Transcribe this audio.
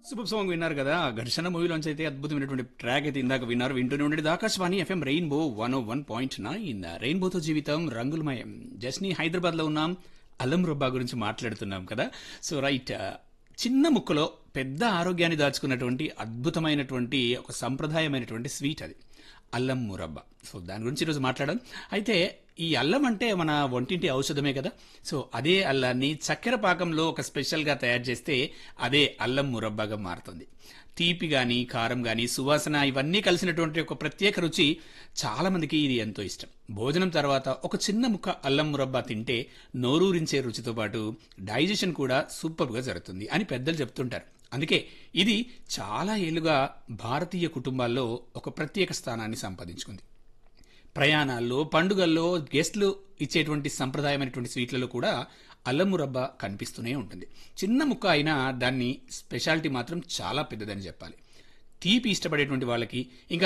super song విన్నారు కదా ఘర్షణ మూవీలోంచి అయితే అద్భుతమైనటువంటి ట్రాక్ అయితే ఇందాక విన్నారు వింటూనే ఉండేది Akashvani FM rainbow one O one point nine రెయిన్బోతో జీవితం రంగులమయం జస్ని హైదరాబాద్ లో ఉన్నాం అల్లం రొబ్బా గురించి మాట్లాడుతున్నాం కదా సో రైట్ చిన్న ముక్కలో పెద్ద ఆరోగ్యాన్ని దాచుకున్నటువంటి అద్భుతమైనటువంటి ఒక సంప్రదాయమైనటువంటి స్వీట్ అది అల్లం మురబ్బ సో దాని గురించి ఈరోజు మాట్లాడడం అయితే ఈ అల్లం అంటే మన ఒంటింటి ఔషధమే కదా సో అదే అల్లాన్ని చక్కెర పాకంలో ఒక స్పెషల్గా తయారు చేస్తే అదే అల్లం మురబ్బాగా మారుతుంది తీపి గాని కారం గాని సువాసన ఇవన్నీ కలిసినటువంటి ఒక ప్రత్యేక రుచి చాలా మందికి ఇది ఎంతో ఇష్టం భోజనం తర్వాత ఒక చిన్న ముక్క అల్లం మురబ్బా తింటే నోరూరించే రుచితో పాటు డైజెషన్ కూడా సూపర్గా జరుగుతుంది అని పెద్దలు చెప్తుంటారు అందుకే ఇది చాలా ఏళ్లుగా భారతీయ కుటుంబాల్లో ఒక ప్రత్యేక స్థానాన్ని సంపాదించుకుంది ప్రయాణాల్లో పండుగల్లో గెస్ట్లు ఇచ్చేటువంటి సంప్రదాయమైనటువంటి స్వీట్లలో కూడా అల్లం మురబ్బ కనిపిస్తూనే ఉంటుంది చిన్న ముక్క అయినా దాన్ని స్పెషాలిటీ మాత్రం చాలా పెద్దదని చెప్పాలి తీపి ఇష్టపడేటువంటి వాళ్ళకి ఇంకా